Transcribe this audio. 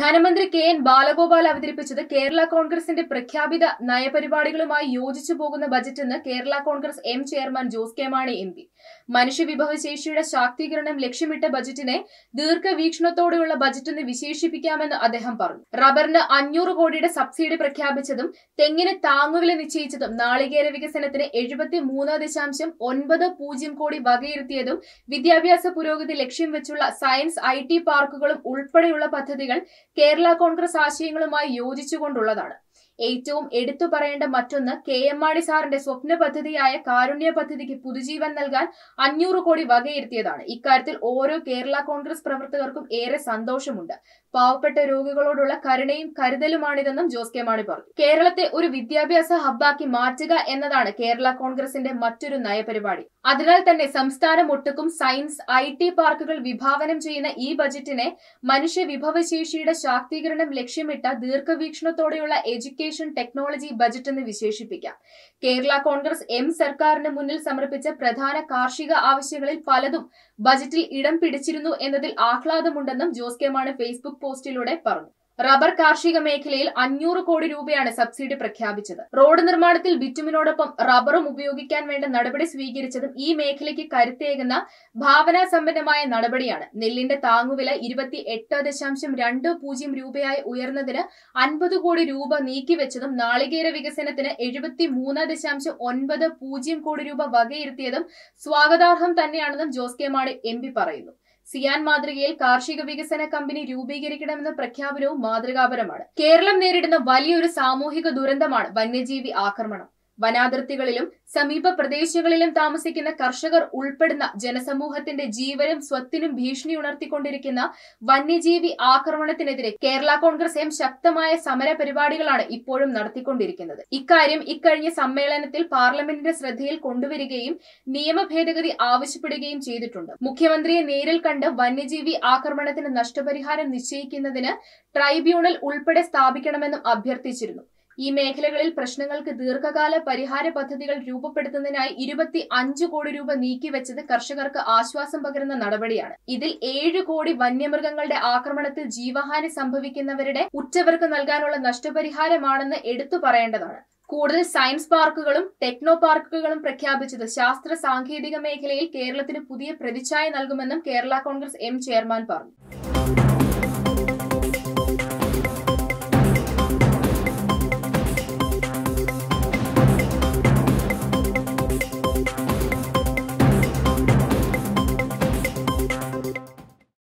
ധനമന്ത്രി K N Balagopal അവതരിപ്പിച്ചത് കേരള കോൺഗ്രസിന്റെ പ്രഖ്യാപിത നയപരിപാടികളുമായി യോജിച്ചു പോകുന്ന ബജറ്റെന്ന് Kerala Congress M chairman Jose K Mani M P മനുഷ്യവിഭവശേഷിയുടെ ശാക്തീകരണം ലക്ഷ്യമിട്ട ബജറ്റിനെ ദീർഘവീക്ഷണത്തോടെയുള്ള ബജറ്റെന്ന് വിശേഷിപ്പിക്കാമെന്ന് അദ്ദേഹം പറഞ്ഞു റബ്ബറിന് അഞ്ഞൂറ് കോടിയുടെ സബ്സിഡി പ്രഖ്യാപിച്ചതും തെങ്ങിന് താങ്ങുവില നിശ്ചയിച്ചതും നാളികേര വികസനത്തിന് എഴുപത്തി മൂന്ന് ദശാംശം ഒൻപത് പൂജ്യം കോടി വകയിരുത്തിയതും വിദ്യാഭ്യാസ പുരോഗതി ലക്ഷ്യം വെച്ചുള്ള സയൻസ് ഐ ടി പാർക്കുകളും ഉൾപ്പെടെയുള്ള പദ്ധതികൾ കേരള കോൺഗ്രസ് ആശയങ്ങളുമായി യോജിച്ചുകൊണ്ടുള്ളതാണ് ഏറ്റവും എടുത്തു പറയേണ്ട മറ്റൊന്ന് കെ എം മാണി സാറിന്റെ സ്വപ്ന പദ്ധതിയായ കാരുണ്യ പദ്ധതിക്ക് പുതുജീവൻ നൽകാൻ അഞ്ഞൂറ് കോടി വകയിരുത്തിയതാണ് ഇക്കാര്യത്തിൽ ഓരോ കേരള കോൺഗ്രസ് പ്രവർത്തകർക്കും ഏറെ സന്തോഷമുണ്ട് പാവപ്പെട്ട രോഗികളോടുള്ള കരുണയും കരുതലുമാണിതെന്നും ജോസ് കെ മാണി പറഞ്ഞു കേരളത്തെ ഒരു വിദ്യാഭ്യാസ ഹബ്ബാക്കി മാറ്റുക എന്നതാണ് കേരള കോൺഗ്രസിന്റെ മറ്റൊരു നയപരിപാടി അതിനാൽ തന്നെ സംസ്ഥാനം ഒട്ടുക്കും സയൻസ് ഐ ടി പാർക്കുകൾ വിഭാവനം ചെയ്യുന്ന ഈ ബജറ്റിനെ മനുഷ്യ വിഭവശേഷിയുടെ ശാക്തീകരണം ലക്ഷ്യമിട്ട ദീർഘവീക്ഷണത്തോടെയുള്ള എഡ്യൂക്കേഷൻ ടെക്നോളജി ബജറ്റ് എന്ന് വിശേഷിപ്പിക്കാം കേരള കോൺഗ്രസ് എം സർക്കാരിന് മുന്നിൽ സമർപ്പിച്ച പ്രധാന കാർഷിക ആവശ്യങ്ങളിൽ പലതും ബജറ്റിൽ ഇടം പിടിച്ചിരുന്നു എന്നതിൽ ആഹ്ലാദമുണ്ടെന്നും ജോസ് കെ മാണി ഫേസ്ബുക്ക് പോസ്റ്റിലൂടെ പറഞ്ഞു റബ്ബർ കാർഷിക മേഖലയിൽ അഞ്ഞൂറ് കോടി രൂപയാണ് സബ്സിഡി പ്രഖ്യാപിച്ചത് റോഡ് നിർമ്മാണത്തിൽ ബിറ്റുമിനോടൊപ്പം റബ്ബറും ഉപയോഗിക്കാൻ വേണ്ട നടപടി സ്വീകരിച്ചതും ഈ മേഖലയ്ക്ക് കരുത്തേകുന്ന ഭാവനാസമ്പന്നമായ നടപടിയാണ് നെല്ലിന്റെ താങ്ങുവില ഇരുപത്തി എട്ട് ദശാംശം രണ്ട് പൂജ്യം രൂപയായി ഉയർന്നതിന് അൻപത് കോടി രൂപ നീക്കിവെച്ചതും നാളികേര വികസനത്തിന് എഴുപത്തി മൂന്ന് ദശാംശം ഒൻപത് പൂജ്യം കോടി രൂപ വകയിരുത്തിയതും സ്വാഗതാർഹം തന്നെയാണെന്നും Jose K Mani M P പറയുന്നു സിയാൻ മാതൃകയിൽ കാർഷിക വികസന കമ്പനി രൂപീകരിക്കണമെന്ന പ്രഖ്യാപനവും മാതൃകാപരമാണ് കേരളം നേരിടുന്ന വലിയൊരു സാമൂഹിക ദുരന്തമാണ് വന്യജീവി ആക്രമണം വനാതിർത്തികളിലും സമീപ പ്രദേശങ്ങളിലും താമസിക്കുന്ന കർഷകർ ഉൾപ്പെടുന്ന ജനസമൂഹത്തിന്റെ ജീവനും സ്വത്തിനും ഭീഷണി ഉണർത്തിക്കൊണ്ടിരിക്കുന്ന വന്യജീവി ആക്രമണത്തിനെതിരെ കേരള കോൺഗ്രസ് എം ശക്തമായ സമര പരിപാടികളാണ് ഇപ്പോഴും നടത്തിക്കൊണ്ടിരിക്കുന്നത് ഇക്കാര്യം ഇക്കഴിഞ്ഞ സമ്മേളനത്തിൽ പാർലമെന്റിന്റെ ശ്രദ്ധയിൽ കൊണ്ടുവരികയും നിയമ ഭേദഗതി ആവശ്യപ്പെടുകയും ചെയ്തിട്ടുണ്ട് മുഖ്യമന്ത്രിയെ നേരിൽ കണ്ട് വന്യജീവി ആക്രമണത്തിന് നഷ്ടപരിഹാരം നിശ്ചയിക്കുന്നതിന് ട്രൈബ്യൂണൽ ഉൾപ്പെടെ സ്ഥാപിക്കണമെന്നും അഭ്യർത്ഥിച്ചിരുന്നു ഈ മേഖലകളിൽ പ്രശ്നങ്ങൾക്ക് ദീർഘകാല പരിഹാര പദ്ധതികൾ രൂപപ്പെടുത്തുന്നതിനായി ഇരുപത്തി അഞ്ച് കോടി രൂപ നീക്കിവെച്ചത് കർഷകർക്ക് ആശ്വാസം പകരുന്ന നടപടിയാണ് ഇതിൽ ഏഴ് കോടി വന്യമൃഗങ്ങളുടെ ആക്രമണത്തിൽ ജീവഹാനി സംഭവിക്കുന്നവരുടെ ഉറ്റവർക്ക് നൽകാനുള്ള നഷ്ടപരിഹാരമാണെന്ന് എടുത്തു പറയേണ്ടതാണ് കൂടുതൽ സയൻസ് പാർക്കുകളും ടെക്നോ പാർക്കുകളും പ്രഖ്യാപിച്ചത് ശാസ്ത്ര സാങ്കേതിക മേഖലയിൽ കേരളത്തിന് പുതിയ പ്രതിച്ഛായ നൽകുമെന്നും കേരള കോൺഗ്രസ് എം ചെയർമാൻ പറഞ്ഞു